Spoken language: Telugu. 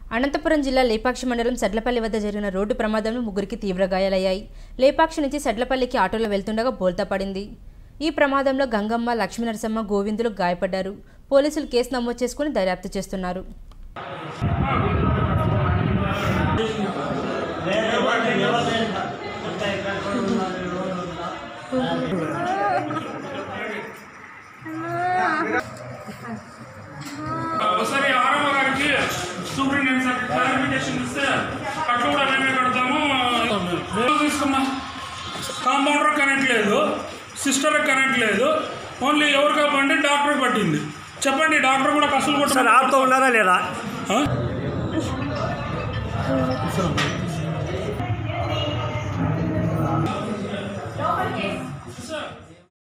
అనంతపురం జిల్లా లేపాక్షి మండలం సడ్లపల్లి వద్ద జరిగిన రోడ్డు ప్రమాదంలో ముగ్గురికి తీవ్ర గాయాలయ్యాయి లేపాక్షి నుంచి సడ్లపల్లికి ఆటోలో వెళ్తుండగా బోల్తా పడింది ఈ ప్రమాదంలో గంగమ్మ లక్ష్మీనరసమ్మ గోవిందులు గాయపడ్డారు పోలీసులు కేసు నమోదు చేసుకుని దర్యాప్తు చేస్తున్నారు ఒకసారి ఆరవ గారికి సూపరింటెండెంట్ సార్ క్లారిఫికేషన్ ఇస్తే అట్లా కూడా మేమే పెడతాము రోజు తీసుకున్నా కాంపౌండర్ కరెంట్ లేదు సిస్టర్ కరెంట్ లేదు ఓన్లీ ఎవరు కాబట్టి డాక్టర్ పట్టింది చెప్పండి డాక్టర్ కూడా కసులు సార్ కొట్టారు ఆపుతూ ఉన్నారా లేదా